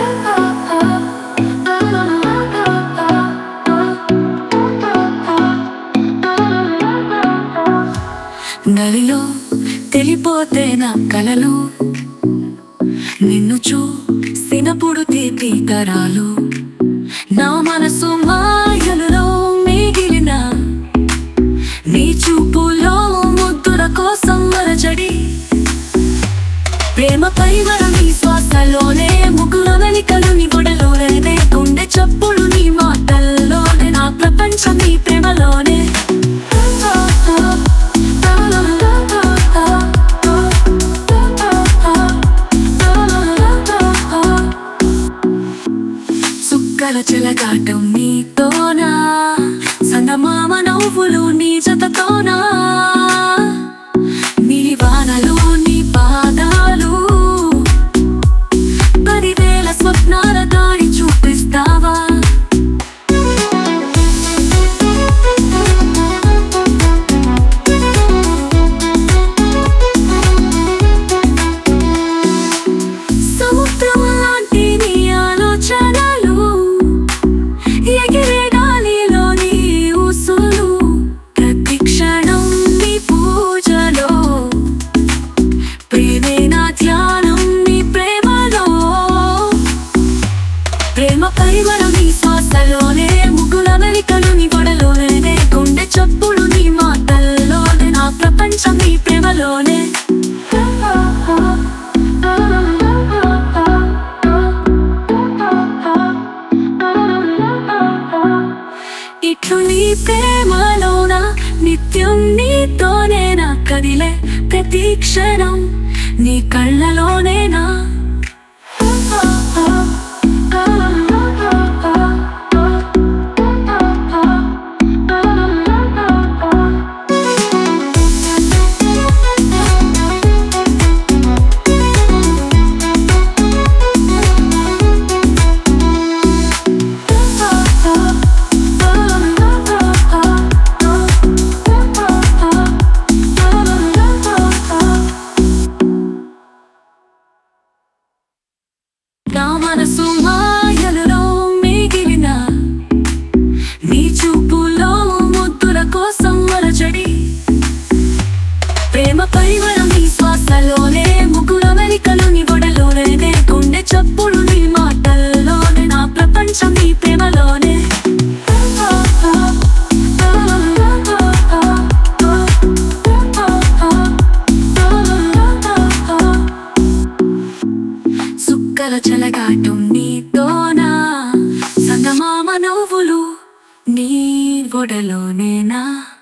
గలిలో తెలిపోతే నా కలలు నిన్ను చూసినప్పుడు తీపి తరాలు నా మనసు మాయలలో మిగిలిన నీ చూపులో ముద్దుల కోసం మరచడి ప్రేమపై వరమి శ్వాసలోనే ముగ్గుల వెలికలు నీ గొడలోనే గుండె చప్పుడు నీ మాటల్లోనే నా ప్రపంచం నీ ప్రేమలోనే సుక్కల చెలగాటం నీతోనా సంగమామ నవ్వులు నీ జతతోనా నీలివానలు నీ పాదాలు పదివేల స్వప్నాల దారి చూపిస్తావా సముద్రం లాంటి నీ ఆలోచనలు ఎగిరే గాలిలో నీ ఊసులు ప్రతి క్షణం నీ పూజలో ప్రేమే నా ధ్యానం నీ ప్రేమలో ప్రేమపై వరం నీ శ్వాసలోనే ముగ్గుల వెలికలు నీ గొడలోనే గుండె చప్పుడు నీ మాటల్లోనే నా ప్రపంచం నీ ప్రేమలోనే ఇట్లు నీ ప్రేమలోన నిత్యం నీతోనేనా కదిలే ప్రతి క్షణం నీ కళ్ళలోనేనా నా మనసు మాయలలో మిగిలిన నీ చూపులో ముద్దుల కోసం మరచడి ప్రేమపై వరం నీ శ్వాసలోనే ముగ్గుల వెలికలు నీ గొడలోనే గుండె చప్పుడు నీ మాటల్లోనే నా ప్రపంచం నీ ప్రేమలోనే సుక్కల చెలగాటం నీతోనా సంగమామ నవ్వులు నీ గొడలోనేనా